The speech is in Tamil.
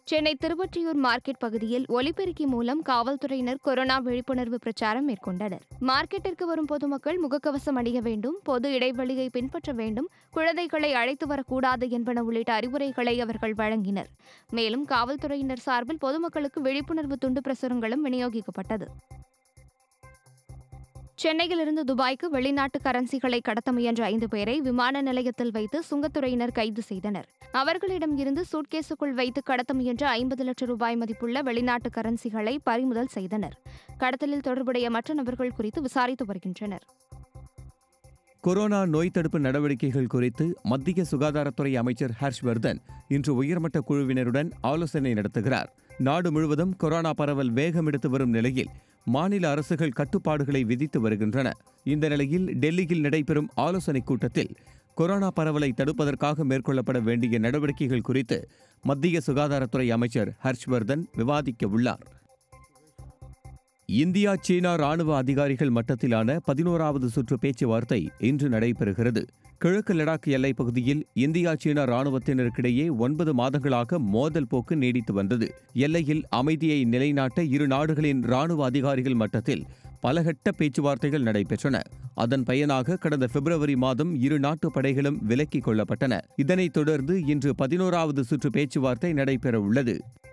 சென்னை திருவொற்றியூர் மார்க்கெட் பகுதியில் ஒலிபெருக்கி மூலம் காவல்துறையினர் கொரோனா விழிப்புணர்வு பிரச்சாரம் மேற்கொண்டனர் மார்க்கெட்டிற்கு வரும் பொதுமக்கள் முகக்கவசம் அணிய வேண்டும் பொது இடைவெளியை பின்பற்ற வேண்டும் குழந்தைகளை அழைத்து வரக்கூடாது என்பன உள்ளிட்ட அறிவுரைகளை அவர்கள் வழங்கினர் மேலும் காவல்துறையினர் சார்பில் பொதுமக்களுக்கு விழிப்புணர்வு துண்டு பிரசுரங்களும் விநியோகிக்கப்பட்டது சென்னையிலிருந்து துபாய்க்கு வெளிநாட்டு கரன்சிகளை கடத்த முயன்ற ஐந்து பேரை விமான நிலையத்தில் வைத்து சுங்கத்துறையினர் கைது செய்தனர் அவர்களிடம் இருந்து சூட்கேஸுக்குள் வைத்து கடத்த முயன்ற ஐம்பது லட்சம் ரூபாய் மதிப்புள்ள வெளிநாட்டு கரன்சிகளை பறிமுதல் செய்தனர் கடத்தலில் தொடர்புடைய மற்ற நபர்கள் குறித்து விசாரித்து வருகின்றனர் கொரோனா நோய் தடுப்பு நடவடிக்கைகள் குறித்து மத்திய சுகாதாரத்துறை அமைச்சர் ஹர்ஷ்வர்தன் இன்று உயர்மட்ட குழுவினருடன் ஆலோசனை நடத்துகிறார் நாடு முழுவதும் கொரோனா பரவல் வேகம் எடுத்து வரும் நிலையில் மாநில அரசுகள் கட்டுப்பாடுகளை விதித்து வருகின்றன இந்த நிலையில் டெல்லியில் நடைபெறும் ஆலோசனைக் கூட்டத்தில் கொரோனா பரவலை தடுப்பதற்காக மேற்கொள்ளப்பட வேண்டிய நடவடிக்கைகள் குறித்து மத்திய சுகாதாரத்துறை அமைச்சர் ஹர்ஷ்வர்தன் விவாதிக்க உள்ளார் இந்தியா சீனா ராணுவ அதிகாரிகள் மட்டத்திலான பதினோராவது சுற்று பேச்சுவார்த்தை இன்று நடைபெறுகிறது கிழக்கு லடாக் எல்லைப் பகுதியில் இந்தியா சீனா ராணுவத்தினருக்கிடையே ஒன்பது மாதங்களாக மோதல் போக்கு நீடித்து வந்தது எல்லையில் அமைதியை நிலைநாட்ட இரு நாடுகளின் ராணுவ அதிகாரிகள் மட்டத்தில் பலகட்ட பேச்சுவார்த்தைகள் நடைபெற்றன அதன் பயனாக கடந்த பிப்ரவரி மாதம் இரு நாட்டு படைகளும் விலக்கிக் கொள்ளப்பட்டன இதனைத் தொடர்ந்து இன்று பதினோராவது சுற்று பேச்சுவார்த்தை நடைபெற உள்ளது